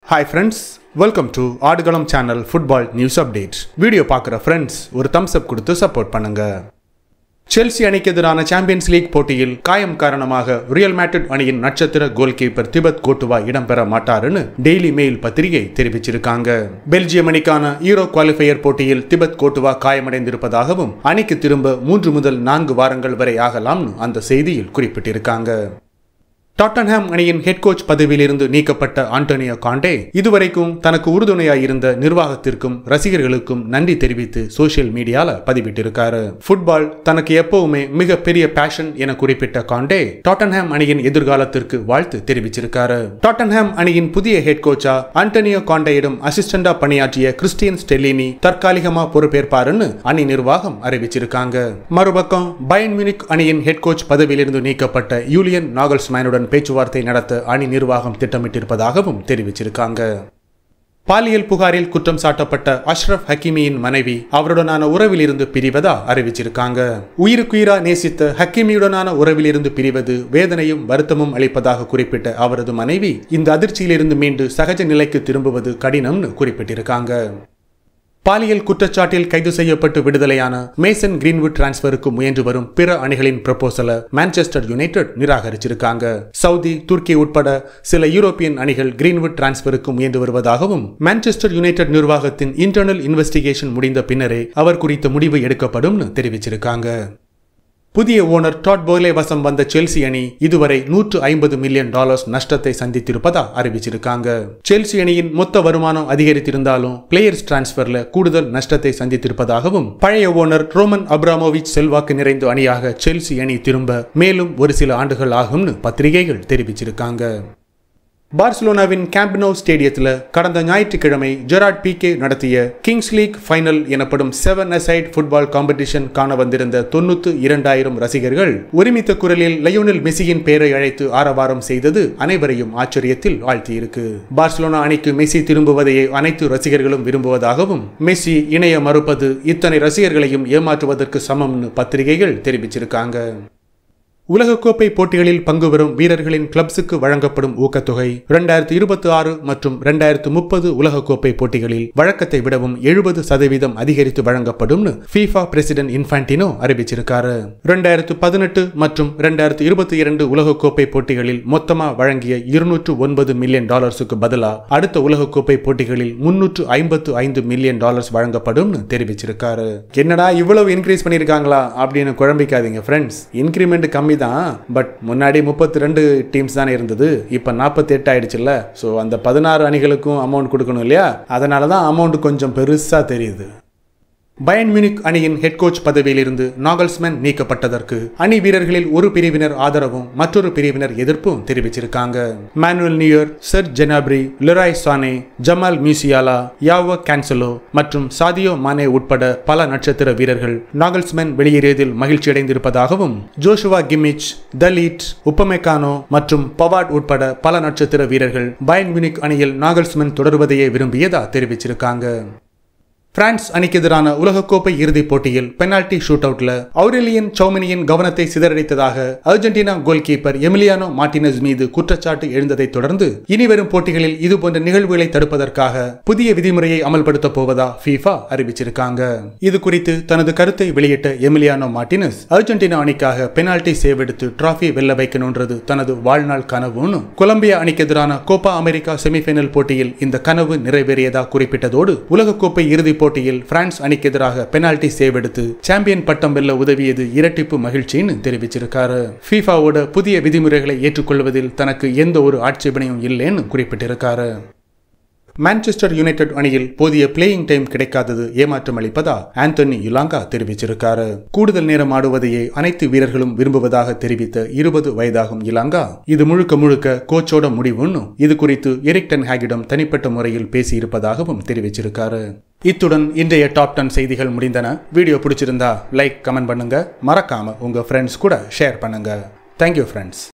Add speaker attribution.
Speaker 1: hi friends welcome to Aadukalam channel football news update video பார்க்குற friends ஒரு thumbs up கொடுத்து support பண்ணுங்க Chelsea அணிக்கு எதிரான சாம்பியன்ஸ் லீக் போட்டியில் காயம் காரணமாக ரியல் மேட்ரிட் அணியின் நட்சத்திர கோல் கீப்பர் திபத் கோட்டுவா இடம்பெற மாட்டாருன்னு டெய்லி மெயில் பத்திரிகை தெரிவிச்சிருக்காங்க பெல்ஜியம் அணிக்கான ஈரோ குவாலிஃபையர் போட்டியில் திபத் கோட்டுவா காயமடைந்திருப்பதாகவும் அணிக்கு திரும்ப மூன்று முதல் நான்கு வாரங்கள் வரை ஆகலாம்னு அந்த செய்தியில் குறிப்பிட்டிருக்காங்க டாட்டன்ஹாம் அணியின் ஹெட் கோச் பதவியிலிருந்து நீக்கப்பட்ட ஆண்டோனியோ காண்டே இதுவரைக்கும் தனக்கு உறுதுணையாய் இருந்த நிர்வாகத்திற்கும் ரசிகர்களுக்கும் நன்றி தெரிவித்து சோசியல் மீடியால பதிவிட்டிருக்காரு ஃபுட்பால் தனக்கு எப்பவுமே மிக பெரிய பேஷன் என குறிப்பிட்ட காண்டே டாட்டன்ஹாம் அணியின் எதிர்காலத்திற்கு வாழ்த்து தெரிவிச்சிருக்காரு டாட்டன்ஹாம் அணியின் புதிய ஹெட் கோச்சா ஆண்டோனியோ காண்டேயிடம் அசிஸ்டண்டா பணியாற்றிய கிறிஸ்டியன் ஸ்டெல்லினி தற்காலிகமா பொறுப்பேற்பாருன்னு அணி நிர்வாகம் அறிவிச்சிருக்காங்க மறுபக்கம் பயன் மியூனிக் அணியின் ஹெட் கோச் பதவியிலிருந்து நீக்கப்பட்ட யூலியன் நாகல்ஸ்மேனுடன் பேச்சுவார்த்தை நடத்த அணி நிர்வாகம் திட்டமிட்டிருப்பதாகவும் தெரிவிச்சிருக்காங்க பாலியல் புகாரில் குற்றம் சாட்டப்பட்ட அஷ்ரப் ஹக்கிமியின் மனைவி அவருடனான உறவிலிருந்து பிரிவதா அறிவிச்சிருக்காங்க உயிருக்குயிரா நேசித்த ஹக்கிமியுடனான உறவிலிருந்து பிரிவது வேதனையும் வருத்தமும் அளிப்பதாக குறிப்பிட்ட அவரது மனைவி இந்த அதிர்ச்சியிலிருந்து மீண்டு சகஜ நிலைக்கு திரும்புவது கடினம்னு குறிப்பிட்டிருக்காங்க பாலியல் குற்றச்சாட்டில் கைது செய்யப்பட்டு விடுதலையான மேசன் கிரீன்வுட் டிரான்ஸ்பருக்கு முயன்று வரும் பிற அணிகளின் ப்ரப்போசலை மான்செஸ்டர் யுனைடெட் நிராகரிச்சிருக்காங்க சவுதி துருக்கி உட்பட சில யூரோப்பியன் அணிகள் கிரீன்வுட் டிரான்ஸ்பருக்கு முயன்று வருவதாகவும் மான்செஸ்டர் யுனைடெட் நிர்வாகத்தின் இன்டர்னல் இன்வெஸ்டிகேஷன் முடிந்த பின்னரே அவர் குறித்த முடிவு எடுக்கப்படும்னு தெரிவிச்சிருக்காங்க புதிய ஓனர் டாட் போலே வசம் வந்த செல்சி அணி இதுவரை நூற்று ஐம்பது மில்லியன் டாலர்ஸ் நஷ்டத்தை சந்தித்திருப்பதா அறிவிச்சிருக்காங்க செல்சி அணியின் மொத்த வருமானம் அதிகரித்திருந்தாலும் பிளேயர்ஸ் டிரான்ஸ்பர்ல கூடுதல் நஷ்டத்தை சந்தித்திருப்பதாகவும் பழைய ஓனர் ரோமன் அப்ராமோவிச் செல்வாக்கு நிறைந்த அணியாக செல்சி அணி திரும்ப மேலும் ஒரு சில ஆண்டுகள் ஆகும்னு பத்திரிகைகள் தெரிவிச்சிருக்காங்க பார்சிலோனாவின் கேம்ப்னோ ஸ்டேடியத்தில் கடந்த ஞாயிற்றுக்கிழமை ஜெராட் பிகே நடத்திய கிங்ஸ் லீக் ஃபைனல் எனப்படும் செவன் அசைட் ஃபுட்பால் காம்படிஷன் காண வந்திருந்த தொண்ணூத்து இரண்டாயிரம் ரசிகர்கள் ஒருமித்த குரலில் லயோனல் மெஸ்ஸியின் பெயரை அழைத்து ஆரவாரம் செய்தது அனைவரையும் ஆச்சரியத்தில் ஆழ்த்தியிருக்கு பார்சிலோனா அணிக்கு மெஸ்ஸி திரும்புவதையே அனைத்து ரசிகர்களும் விரும்புவதாகவும் மெஸ்ஸி இணைய மறுப்பது இத்தனை ரசிகர்களையும் ஏமாற்றுவதற்கு சமம்னு பத்திரிகைகள் தெரிவிச்சிருக்காங்க உலகக்கோப்பை போட்டிகளில் பங்கு பெறும் வீரர்களின் கிளப்ஸுக்கு வழங்கப்படும் ஊக்கத்தொகை இரண்டாயிரத்தி இருபத்தி ஆறு மற்றும் இரண்டாயிரத்து முப்பது உலகக்கோப்பை போட்டிகளில் வழக்கத்தை விடவும் எழுபது சதவீதம் அதிகரித்து வழங்கப்படும்னு ஃபீஃபா பிரசிடென்ட் இன்ஃபான்டினோ அறிவிச்சிருக்காரு இரண்டாயிரத்து பதினெட்டு மற்றும் இரண்டாயிரத்து இருபத்தி இரண்டு உலகக்கோப்பை போட்டிகளில் மொத்தமா வழங்கிய இருநூற்று ஒன்பது மில்லியன் டாலர்ஸுக்கு பதிலா அடுத்த உலகக்கோப்பை போட்டிகளில் முன்னூற்று ஐம்பத்து ஐந்து மில்லியன் டாலர்ஸ் வழங்கப்படும்னு தெரிவிச்சிருக்காரு என்னடா இவ்வளவு இன்க்ரீஸ் பண்ணியிருக்காங்களா அப்படின்னு குழம்பிக்காதீங்க ஃப்ரெண்ட்ஸ் இன்க்ரிமெண்ட் கம்மி தான் பட் முன்னாடி முப்பத்தி ரெண்டு டீம்ஸ் தானே இருந்தது இப்போ நாற்பத்தி எட்டு ஆயிடுச்சுல்ல ஸோ அந்த பதினாறு அணிகளுக்கும் அமௌண்ட் கொடுக்கணும் இல்லையா அதனால தான் அமௌண்ட் கொஞ்சம் பெருசாக தெரியுது பயன் மியூனிக் அணியின் ஹெட் கோச் பதவியிலிருந்து நாகல்ஸ்மேன் நீக்கப்பட்டதற்கு அணி வீரர்களில் ஒரு பிரிவினர் ஆதரவும் மற்றொரு பிரிவினர் எதிர்ப்பும் தெரிவிச்சிருக்காங்க Manuel Neuer Serge Gnabry Leroy Sane Jamal Musiala Joao Cancelo மற்றும் சாதியோ மானே உட்பட பல நட்சத்திர வீரர்கள் நாகல்ஸ்மேன் வெளியேறியதில் மகிழ்ச்சி அடைந்திருப்பதாகவும் ஜோஷுவா கிமிச் தலீட் உப்பமெக்கானோ மற்றும் பவாட் உட்பட பல நட்சத்திர வீரர்கள் பயன் மியூனிக் அணியில் நாகல்ஸ்மேன் தொடர்வதையே விரும்பியதா தெரிவிச்சிருக்காங்க பிரான்ஸ் அணிக்கு எதிரான உலகக்கோப்பை இறுதிப் போட்டியில் பெனால்டி ஷூட் அவுட்ல அவுரேலியன் சௌமினியின் கவனத்தை சிதறடித்ததாக Argentina goalkeeper Emiliano Martinez மீது குற்றச்சாட்டு எழுந்ததைத் தொடர்ந்து இனிவரும் போட்டிகளில் இதுபோன்ற நிகழ்வுகளை தடுப்பதற்காக புதிய விதிமுறையை அமல்படுத்தப் போவதா ஃபீஃபா அறிவிச்சிருக்காங்க இது குறித்து தனது கருத்தை வெளியிட்ட எமிலியானோ மார்டினஸ் அர்ஜென்டினா அணிக்காக பெனால்டி சேவ் எடுத்து டிராஃபி வெல்ல வைக்கணுன்றது தனது வாழ்நாள் கனவுன்னு கொலம்பியா அணிக்கு எதிரான கோப்பா அமெரிக்கா செமிஃபைனல் போட்டியில் இந்த கனவு நிறைவேறியதா குறிப்பிட்டதோடு உலகக்கோப்பை இறுதிப் போட்டியில் பிரான்ஸ் அணிக்கு எதிராக பெனால்டி சேவ் எடுத்து சாம்பியன் பட்டம் வெல்ல உதவியது இரட்டிப்பு மகிழ்ச்சின்னு தெரிவிச்சிருக்காரு ஃபீஃபாவோட புதிய விதிமுறைகளை ஏற்றுக்கொள்வதில் தனக்கு எந்த ஒரு ஆட்சேபனையும் இல்லைன்னு குறிப்பிட்டிருக்காரு மான்செஸ்டர் யுனைடெட் அணியில் போதிய பிளேயிங் டைம் கிடைக்காதது ஏமாற்றம் அளிப்பதா ஆந்தனி யுலாங்கா தெரிவிச்சிருக்காரு கூடுதல் நேரம் ஆடுவதையே அனைத்து வீரர்களும் விரும்புவதாக தெரிவித்த இருபது வயதாகும் இலாங்கா இது முழுக்க முழுக்க கோச்சோட முடிவுன்னு இது குறித்து எரிக் டென் ஹேகிடம் தனிப்பட்ட முறையில் பேசியிருப்பதாகவும் தெரிவிச்சிருக்காரு இத்துடன் இன்றைய டாப் டென் செய்திகள் முடிந்தன வீடியோ பிடிச்சிருந்தா லைக் கமெண்ட் பண்ணுங்க மறக்காம உங்க ஃப்ரெண்ட்ஸ் கூட ஷேர் பண்ணுங்க தேங்க்யூ ஃப்ரெண்ட்ஸ்